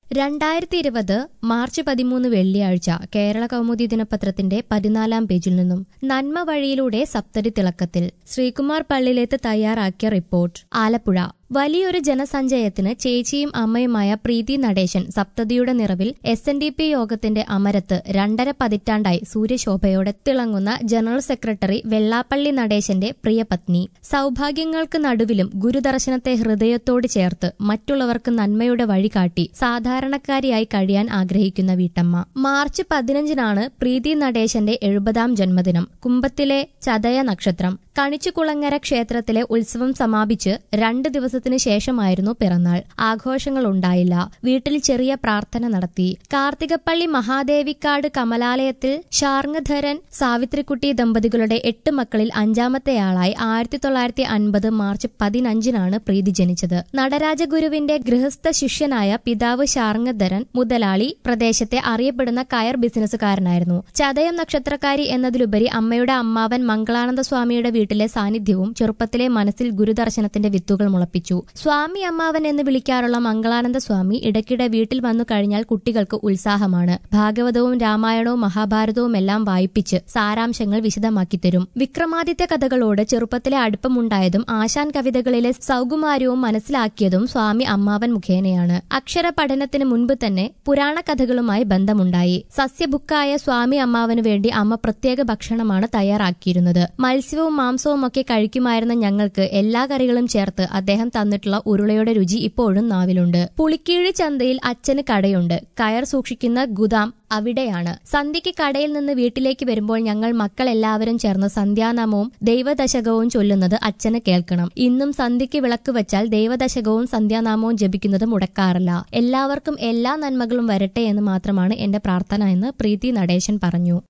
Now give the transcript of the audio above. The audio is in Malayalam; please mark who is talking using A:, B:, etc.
A: രണ്ടായിരത്തി ഇരുപത് മാർച്ച് പതിമൂന്ന് വെള്ളിയാഴ്ച കേരള കൗമുദി ദിനപത്രത്തിന്റെ പതിനാലാം പേജിൽ നിന്നും നന്മ വഴിയിലൂടെ സപ്തരി തിളക്കത്തിൽ ശ്രീകുമാർ പള്ളിലേത്ത് തയ്യാറാക്കിയ റിപ്പോർട്ട് ആലപ്പുഴ വലിയൊരു ജനസഞ്ചയത്തിന് ചേച്ചിയും അമ്മയുമായ പ്രീതി നടേശൻ സപ്തതിയുടെ നിറവിൽ എസ് എൻ ഡി പി യോഗത്തിന്റെ അമരത്ത് രണ്ടര പതിറ്റാണ്ടായി സൂര്യശോഭയോടെ തിളങ്ങുന്ന ജനറൽ സെക്രട്ടറി വെള്ളാപ്പള്ളി നടേശന്റെ പ്രിയപത്നി സൗഭാഗ്യങ്ങൾക്ക് നടുവിലും ഗുരുദർശനത്തെ ഹൃദയത്തോട് ചേർത്ത് മറ്റുള്ളവർക്ക് നന്മയുടെ വഴി കാട്ടി സാധാരണക്കാരിയായി കഴിയാൻ ആഗ്രഹിക്കുന്ന വീട്ടമ്മ മാർച്ച് പതിനഞ്ചിനാണ് പ്രീതി നടേശന്റെ എഴുപതാം ജന്മദിനം കുംഭത്തിലെ ചതയ നക്ഷത്രം കണിച്ചുകുളങ്ങര ക്ഷേത്രത്തിലെ ഉത്സവം സമാപിച്ച് രണ്ട് ദിവസത്തിനു ശേഷമായിരുന്നു പിറന്നാൾ ആഘോഷങ്ങൾ ഉണ്ടായില്ല വീട്ടിൽ ചെറിയ പ്രാർത്ഥന നടത്തി കാർത്തികപ്പള്ളി മഹാദേവിക്കാട് കമലാലയത്തിൽ ശാർങ്ങധരൻ സാവിത്രിക്കുട്ടി ദമ്പതികളുടെ എട്ട് മക്കളിൽ അഞ്ചാമത്തെയാളായി ആയിരത്തി തൊള്ളായിരത്തി അൻപത് മാർച്ച് പതിനഞ്ചിനാണ് പ്രീതി ജനിച്ചത് നടരാജഗുരുവിന്റെ ഗൃഹസ്ഥ ശിഷ്യനായ പിതാവ് ശാർങ്ങധരൻ മുതലാളി പ്രദേശത്തെ അറിയപ്പെടുന്ന കയർ ബിസിനസ്സുകാരനായിരുന്നു ചതയം നക്ഷത്രക്കാരി എന്നതിലുപരി അമ്മയുടെ അമ്മാവൻ മംഗളാനന്ദ സ്വാമിയുടെ വീട്ടിലെ സാന്നിധ്യവും ചെറുപ്പത്തിലെ മനസ്സിൽ ഗുരുദർശനത്തിന്റെ വിത്തുകൾ മുളപ്പിച്ചു സ്വാമി അമ്മാവൻ എന്ന് വിളിക്കാറുള്ള മംഗളാനന്ദ സ്വാമി ഇടയ്ക്കിടെ വീട്ടിൽ വന്നു കഴിഞ്ഞാൽ കുട്ടികൾക്ക് ഉത്സാഹമാണ് ഭാഗവതവും രാമായണവും മഹാഭാരതവും എല്ലാം വായിപ്പിച്ച് സാരാംശങ്ങൾ വിശദമാക്കി തരും വിക്രമാദിത്യ കഥകളോട് ചെറുപ്പത്തിലെ അടുപ്പമുണ്ടായതും ആശാൻ കവിതകളിലെ സൗകുമാര്യവും മനസ്സിലാക്കിയതും സ്വാമി അമ്മാവൻ മുഖേനയാണ് അക്ഷര പഠനത്തിന് മുൻപ് തന്നെ പുരാണ കഥകളുമായി ബന്ധമുണ്ടായി സസ്യബുക്കായ സ്വാമി അമ്മാവനു വേണ്ടി അമ്മ പ്രത്യേക ഭക്ഷണമാണ് തയ്യാറാക്കിയിരുന്നത് മത്സ്യവും മാംസവും ഒക്കെ കഴിക്കുമായിരുന്ന ഞങ്ങൾക്ക് എല്ലാ കറികളും ചേർത്ത് അദ്ദേഹം തന്നിട്ടുള്ള ഉരുളയുടെ രുചി ഇപ്പോഴും നാവിലുണ്ട് പുളിക്കീഴ് ചന്തയിൽ അച്ഛന് കടയുണ്ട് കയർ സൂക്ഷിക്കുന്ന ഗുദാം അവിടെയാണ് സന്ധ്യയ്ക്ക് കടയിൽ നിന്ന് വീട്ടിലേക്ക് വരുമ്പോൾ ഞങ്ങൾ മക്കൾ എല്ലാവരും ചേർന്ന് സന്ധ്യാനാമവും ദൈവദശകവും ചൊല്ലുന്നത് അച്ഛന് കേൾക്കണം ഇന്നും സന്ധ്യയ്ക്ക് വിളക്ക് വെച്ചാൽ ദൈവദശകവും സന്ധ്യാനാമവും ജപിക്കുന്നത് മുടക്കാറില്ല എല്ലാവർക്കും എല്ലാ നന്മകളും വരട്ടെ എന്ന് മാത്രമാണ് എന്റെ പ്രാർത്ഥന എന്ന് പ്രീതി നടേശൻ പറഞ്ഞു